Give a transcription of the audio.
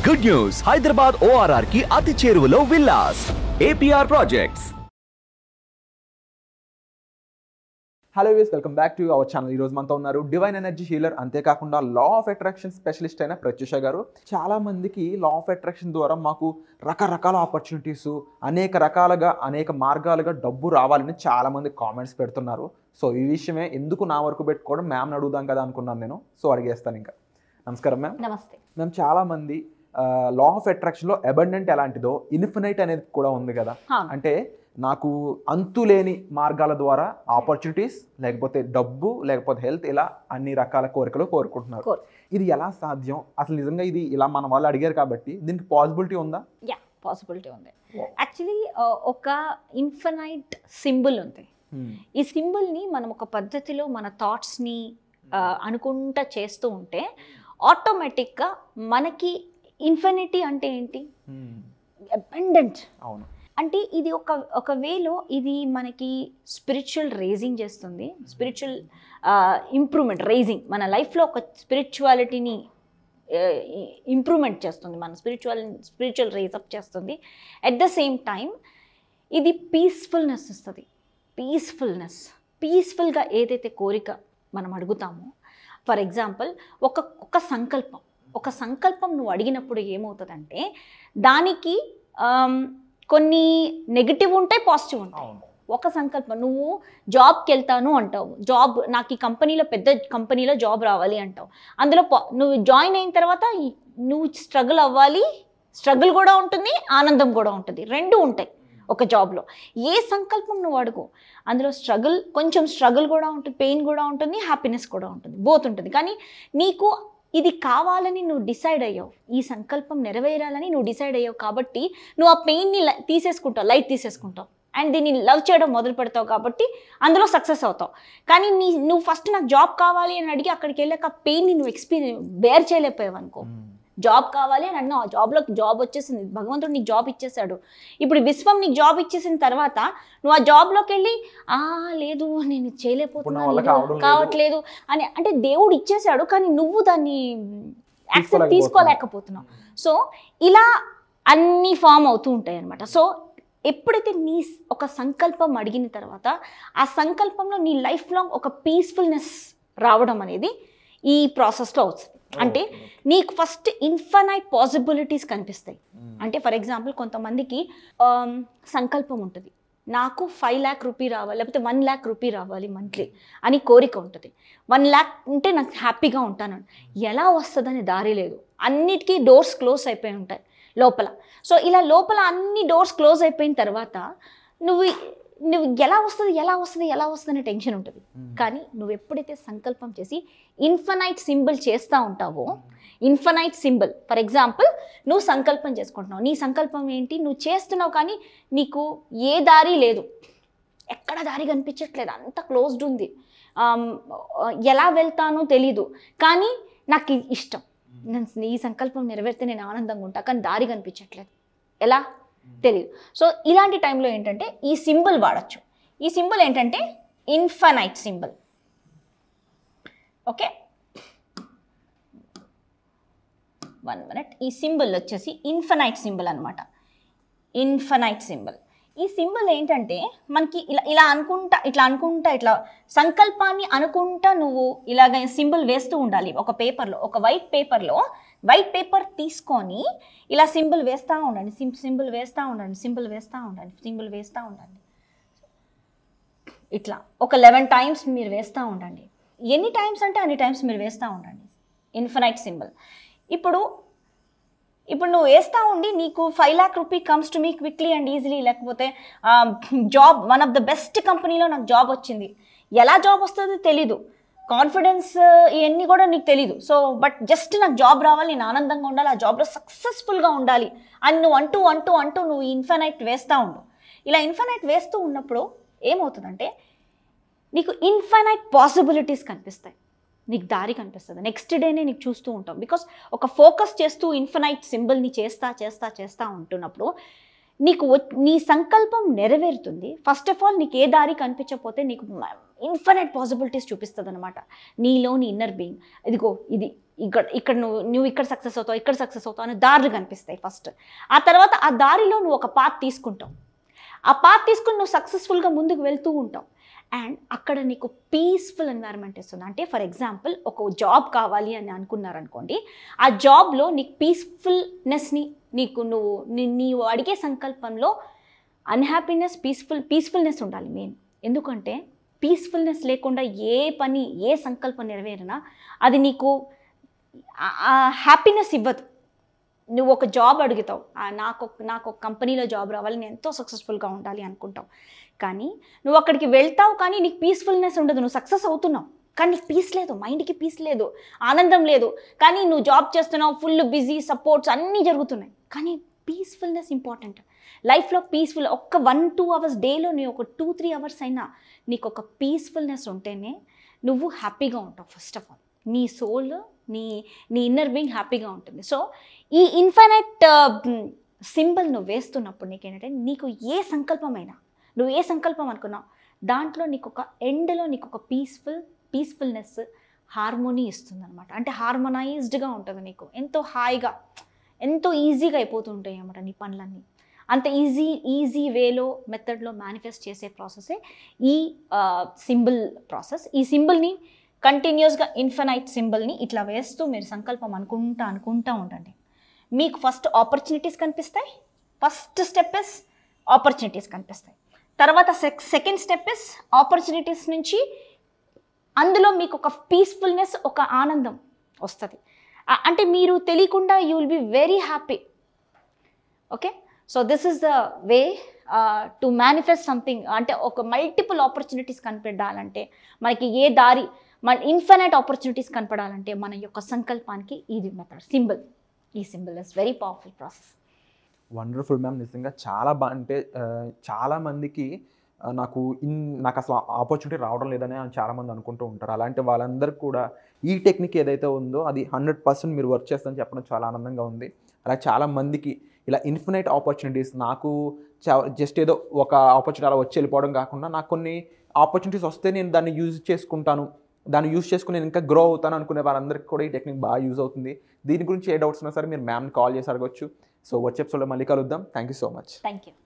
Good news Hyderabad ORR కి అతి చేరువలో విల్లాస్ ఏపీఆర్ ప్రాజెక్ట్స్ హలో వీస్ welcome back to our channel ఈ రోజు మనతో ఉన్నారు డివైన్ ఎనర్జీ హీలర్ అంతేకాకుండా లా ఆఫ్ అట్రాక్షన్ స్పెషలిస్ట్ అయిన ప్రత్యూష గారు చాలా మందికి లా ఆఫ్ అట్రాక్షన్ ద్వారా మాకు రకరకాల ఆపర్చునిటీస్ అనేక రకాలుగా అనేక మార్గాలుగా డబ్బు రావాలని చాలా మంది కామెంట్స్ పెడుతున్నారు సో ఈ విషయమే ఎందుకు నా వరకు పెట్టుకోవడం మ్యామ్ని అడుగుదాం కదా అనుకున్నాను నేను సో అడిగేస్తాను ఇంకా నమస్కారం మ్యామ్ నమస్తే మ్యామ్ చాలా మంది లా ఆఫ్ అట్రాక్షన్లో అబండెంట్ ఎలాంటిదో ఇన్ఫినైట్ అనేది కూడా ఉంది కదా అవును. అంటే నాకు అంతులేని మార్గాల ద్వారా ఆపర్చునిటీస్ లేకపోతే డబ్బు లేకపోతే హెల్త్ ఇలా అన్ని రకాల కోరికలు కోరుకుంటున్నారు కోరు. ఇది ఎలా సాధ్యం అసలు నిజంగా ఇది ఇలా మన వాళ్ళు అడిగారు కాబట్టి దీనికి పాసిబిలిటీ ఉందా యా పాసిబిలిటీ ఉంది యాక్చువల్లీ ఒక ఇన్ఫనైట్ సింబల్ ఉంది ఈ సింబల్ని మనం ఒక పద్ధతిలో మన థాట్స్ని అనుకుంటా చేస్తూ ఉంటే ఆటోమేటిక్గా మనకి ఇన్ఫినిటీ అంటే ఏంటి అబెండెంట్ అవును అంటే ఇది ఒక ఒక వేలో ఇది మనకి స్పిరిచువల్ రేజింగ్ చేస్తుంది స్పిరిచువల్ ఇంప్రూవ్మెంట్ రేజింగ్ మన లైఫ్లో ఒక స్పిరిచువాలిటీని ఇంప్రూవ్మెంట్ చేస్తుంది మన స్పిరిచువల్ స్పిరిచువల్ రేజప్ చేస్తుంది అట్ ద సేమ్ టైం ఇది పీస్ఫుల్నెస్ ఇస్తుంది పీస్ఫుల్నెస్ పీస్ఫుల్గా ఏదైతే కోరిక మనం అడుగుతామో ఫర్ ఎగ్జాంపుల్ ఒక ఒక సంకల్పం ఒక సంకల్పం నువ్వు అడిగినప్పుడు ఏమవుతుందంటే దానికి ఆమ్, కొన్ని నెగిటివ్ ఉంటాయి పాజిటివ్ ఉంటాయి అవును ఒక సంకల్పం నువ్వు జాబ్కి వెళ్తాను అంటావు జాబ్ నాకు ఈ కంపెనీలో పెద్ద కంపెనీలో జాబ్ రావాలి అంటావు అందులో పా- నువ్వు జాయిన్ అయిన తర్వాత ఈ- నువ్వు స్ట్రగుల్ అవ్వాలి స్ట్రగుల్ కూడా ఉంటుంది ఆనందం కూడా ఉంటుంది రెండు ఉంటాయి ఒక జాబ్లో ఏ సంకల్పం నువ్వు అడుగు అందులో స్ట్రగుల్ కొంచెం స్ట్రగుల్ కూడా ఉంటుంది పెయిన్ కూడా ఉంటుంది హ్యాపీనెస్ కూడా ఉంటుంది బోత్ ఉంటుంది కానీ నీకు ఇది కావాలని నువ్వు డిసైడ్ అయ్యావు ఈ సంకల్పం నెరవేరాలని నువ్వు డిసైడ్ అయ్యావు కాబట్టి నువ్వు ఆ పెయిన్ని తీసేసుకుంటావు లైట్ తీసేసుకుంటావు అండ్ దీన్ని లవ్ చేయడం మొదలు పెడతావు కాబట్టి అందులో సక్సెస్ అవుతావు కానీ నీ నువ్వు ఫస్ట్ నాకు జాబ్ కావాలి అని అడిగి అక్కడికి వెళ్ళాక ఆ పెయిన్ని నువ్వు ఎక్స్పీరియన్స్ బేర్ చేయలేకపోయావు అనుకో జాబ్ కావాలి అని అన్నావు ఆ జాబ్లో జాబ్ వచ్చేసింది భగవంతుడు నీకు జాబ్ ఇచ్చేసాడు ఇప్పుడు విశ్వం నీకు జాబ్ ఇచ్చేసిన తర్వాత నువ్వు ఆ జాబ్లోకి వెళ్ళి ఆ లేదు నేను ఇది ఇప్పుడు నా వల్ల చేయలేకపోతున్నాను కావడం ఇది లేదు." కావట్లేదు అని అంటే దేవుడు ఇచ్చేసాడు కానీ నువ్వు దాన్ని యాక్సెప్ట్ తీసుకోలేకపోతున్నావు. తీసుకోలేకపోతున్నావు సో ఇలా అన్నీ ఫామ్ అవుతూ ఉంటాయి అనమాట సో ఎప్పుడైతే నీ స్- ఒక సంకల్పం అడిగిన తర్వాత ఆ సంకల్పంలో నీ లైఫ్ లాంగ్ ఒక పీస్ఫుల్నెస్ రావడం అనేది ఈ ప్రాసెస్లో అవుతుంది అంటే నీకు ఫస్ట్ ఇన్ఫనైట్ పాసిబిలిటీస్ కనిపిస్తాయి అంటే ఫర్ ఎగ్జాంపుల్ కొంతమందికి ఆమ్, సంకల్పం ఉంటుంది నాకు ఫైవ్ ల్యాక్ రూపీ రావాలి లేకపోతే వన్ ల్యాక్ రూపీ రావాలి మంత్లీ అని కోరిక ఉంటుంది వన్ ల్యాక్ ఉంటే నాకు హ్యాపీగా ఉంటాను ఎలా వస్తుందని దారి లేదు అన్నిటికీ డోర్స్ క్లోజ్ అయిపోయి ఉంటాయి లోపల సో ఇలా లోపల అన్ని డోర్స్ క్లోజ్ అయిపోయిన తర్వాత నువ్వు నువ్వు ఎలా వస్తుంది ఎలా వస్తుంది ఎలా వస్తుంది అనే టెన్షన్ ఉంటుంది కానీ నువ్వు ఎప్పుడైతే సంకల్పం చేసి ఇన్ఫనైట్ సింబల్ చేస్తూ ఉంటావో ఇన్ఫనైట్ సింబల్ ఫర్ ఎగ్జాంపుల్ నువ్వు సంకల్పం చేసుకుంటున్నావు నీ సంకల్పం ఏంటి నువ్వు చేస్తున్నావు కానీ నీకు ఏ దారి లేదు ఎక్కడ దారి కనిపించట్లేదు అంత క్లోజ్డ్ ఉంది ఆమ్, ఎలా వెళ్తానో తెలీదు కానీ నాకు ఇది ఇష్టం నేను ఈ సంకల్పం నెరవేరితే నేను ఆనందంగా ఉంటా కానీ దారి కనిపించట్లేదు ఎలా తెలియదు సో ఇలాంటి టైంలో ఏంటంటే ఈ సింబల్ వాడచ్చు ఈ సింబల్ ఏంటంటే infinite symbol okay one minute ఈ సింబల్ వచ్చేసి ఇన్ఫనైట్ సింబల్ అనమాట ఇన్ఫనైట్ సింబల్ ఈ సింబల్ ఏంటంటే మనకి ఇలా ఇలా అనుకుంటా ఇట్లా అనుకుంటా ఇట్లా సంకల్పాన్ని అనుకుంటా నువ్వు ఇలాగ సింబల్ వేస్తూ ఉండాలి ఒక పేపర్లో ఒక వైట్ పేపర్లో వైట్ పేపర్ తీసుకొని ఇలా సింబల్ వేస్తూ ఉండండి సిం సింబల్ వేస్తూ ఉండండి సింబల్ వేస్తూ ఉండండి సింబల్ వేస్తూ ఉండండి ఇట్లా ఒక లెవెన్ టైమ్స్ మీరు వేస్తూ ఉండండి ఎన్ని టైమ్స్ అంటే అన్ని టైమ్స్ మీరు వేస్తూ ఉండండి ఇన్ఫనైట్ సింబల్ ఇప్పుడు ఇప్పుడు నువ్వు వేస్తా ఉండి నీకు five lakh rupee comes to me quickly and easily లేకపోతే job one of the best కంపెనీలో నాకు జాబ్ వచ్చింది ఎలా జాబ్ వస్తుందో తెలీదు కాన్ఫిడెన్స్ ఇవన్నీ కూడా నీకు తెలీదు సో బట్ జస్ట్ నాకు జాబ్ రావాలి నేను ఆనందంగా ఉండాలి ఆ జాబ్లో సక్సెస్ఫుల్గా ఉండాలి అని నువ్వు అంటూ అంటూ అంటూ నువ్వు ఇన్ఫనైట్ వేస్తూ ఉండు ఇలా ఇన్ఫనైట్ వేస్తూ ఉన్నప్పుడు ఏమవుతుందంటే నీకు ఇన్ఫైనైట్ పాసిబిలిటీస్ కనిపిస్తాయి నీకు దారి కనిపిస్తుంది నెక్స్ట్ డేనే నీకు చూస్తూ ఉంటాం బికాస్ ఒక ఫోకస్ చేస్తూ ఇన్ఫినైట్ సింబల్ని చేస్తా చేస్తా చేస్తా ఉంటున్నప్పుడు నీకు వ- నీ సంకల్పం నెరవేరుతుంది ఫస్ట్ ఆఫ్ ఆల్ నీకు ఏ దారి కనిపించకపోతే నీకు ఇన్ఫినైట్ పాసిబిలిటీస్ చూపిస్తుంది అనమాట నీలోని ఇన్నర్ బీయింగ్ ఇదిగో ఇది ఇక్కడ ఇక్కడ నువ్వు నువ్వు ఇక్కడ సక్సెస్ అవుతావు ఇక్కడ సక్సెస్ అవుతావు అనే దారులు కనిపిస్తాయి ఫస్ట్ ఆ తర్వాత ఆ దారిలో నువ్వు ఒక పాత్ తీసుకుంటావు ఆ పాత్ తీసుకుని నువ్వు సక్సెస్ఫుల్గా ముందుకు వెళ్తూ ఉంటావు అండ్ అక్కడ నీకు పీస్ఫుల్ ఎన్వైరన్మెంట్ ఇస్తుంది అంటే ఫర్ ఎగ్జాంపుల్ ఒక జాబ్ కావాలి అని అనుకున్నారనుకోండి ఆ జాబ్లో నీకు పీస్ఫుల్నెస్ని నీకు నువ్వు నీ- నీవు అడిగే సంకల్పంలో అన్హ్యాపీనెస్ పీస్ఫుల్ పీస్ఫుల్నెస్ ఉండాలి మెయిన్ ఎందుకంటే పీస్ఫుల్నెస్ లేకుండా ఏ పని ఏ సంకల్పం నెరవేరినా అది నీకు హ్యాపీనెస్ ఇవ్వదు నువ్వు ఒక జాబ్ అడుగుతావు ఆ, నాకు ఒక- నాకు ఒక కంపెనీలో జాబ్ రావాలి నేను ఎంతో సక్సెస్ఫుల్గా ఉండాలి అనుకుంటావు కానీ నువ్వు అక్కడికి వెళ్తావు కానీ నీకు పీస్ఫుల్నెస్ ఉండదు నువ్వు సక్సెస్ అవుతున్నావు కానీ నీకు పీస్ లేదు మైండ్కి పీస్ లేదు ఆనందం లేదు కానీ నువ్వు జాబ్ చేస్తున్నావు ఫుల్ బిజీ సపోర్ట్స్ అన్నీ జరుగుతున్నాయి కానీ పీస్ఫుల్నెస్ ఇంపార్టెంట్ లైఫ్లో పీస్ఫుల్ ఒక్క వన్ టూ అవర్స్ డేలో నీ ఒక టూ త్రీ అవర్స్ అయినా నీకు ఒక పీస్ఫుల్నెస్ ఉంటేనే నువ్వు హ్యాపీగా ఉంటావు ఫస్ట్ ఆఫ్ ఆల్ నీ సోల్ నీ నీ ఇన్నర్ బీయింగ్ హ్యాపీగా ఉంటుంది సో ఈ ఇన్ఫైనైట్ సింబల్ నువ్వు వేస్తున్నప్పుడు నీకేంటంటే నీకు ఏ సంకల్పమైనా నువ్వు ఏ సంకల్పం అనుకున్నావు దాంట్లో నీకు ఒక ఎండ్లో నీకు ఒక పీస్ఫుల్ పీస్ఫుల్నెస్ హార్మోనీ ఇస్తుంది అనమాట అంటే హార్మోనైజ్డ్గా ఉంటుంది నీకు ఎంతో హాయిగా ఎంతో ఈజీగా అయిపోతుంటాయి అన్నమాట నీ పనులన్నీ అంత ఈజీ ఈజీ వేలో మెథడ్లో మేనిఫెస్ట్ చేసే ప్రాసెసే ఈ సింబల్ ప్రాసెస్ ఈ సింబల్ని కంటిన్యూస్గా ఇన్ఫినైట్ సింబల్ని ఇట్లా వేస్తూ మీరు సంకల్పం అనుకుంటా అనుకుంటా ఉండండి మీకు ఫస్ట్ ఆపర్చునిటీస్ కనిపిస్తాయి ఫస్ట్ స్టెప్ ఇస్ ఆపర్చునిటీస్ కనిపిస్తాయి తర్వాత sec second step is opportunities నుంచి అందులో మీకు ఒక పీస్ఫుల్నెస్ ఒక ఆనందం వస్తుంది ఆ- అంటే మీరు తెలియకుండా you will be very happy okay so this is the way to manifest something అంటే ఒక మల్టిపుల్ ఆపర్చునిటీస్ కనిపెట్టాలంటే మనకి ఏ దారి మన ఇన్ఫినైట్ ఆపర్చునిటీస్ కనపడాలంటే మన యొక్క సంకల్పానికి ఇది మెథడ్ సింబల్ ఈ symbol is very powerful process wonderful ma'am నిజంగా చాలా బా అంటే ఆ, చాలా మందికి ఆ, నాకు ఇన్ నాకు అసలు ఆపర్చునిటీ రావడం లేదని చాలామంది అనుకుంటూ ఉంటారు అలాంటి వాళ్ళందరికీ కూడా ఈ టెక్నిక్ ఏదైతే ఉందో అది హండ్రెడ్ పర్సెంట్ మీరు వర్క్ చేస్తారని చెప్పడం చాలా ఆనందంగా ఉంది అలా చాలా మందికి ఇలా ఇన్ఫినైట్ ఆపర్చునిటీస్ నాకు జస్ట్ ఏదో ఒక ఆపర్చునిటీ అలా వచ్చి వెళ్ళిపోవడం కాకుండా నాకు కొన్ని ఆపర్చునిటీస్ వస్తే నేను దాన్ని యూజ్ చేసుకుంటాను దాన్ని యూజ్ చేసుకుని నేను ఇంకా గ్రో అవుతాను అనుకునే వారందరికీ కూడా ఈ టెక్నిక్ బాగా యూజ్ అవుతుంది దీని గురించి ఏ డౌట్స్ ఉన్నా సరే మీరు మ్యామ్ని కాల్ చేసి అడగొచ్చు సో వచ్చే ఎపిసోడ్లో మళ్ళీ కలుద్దాం thank you so much thank you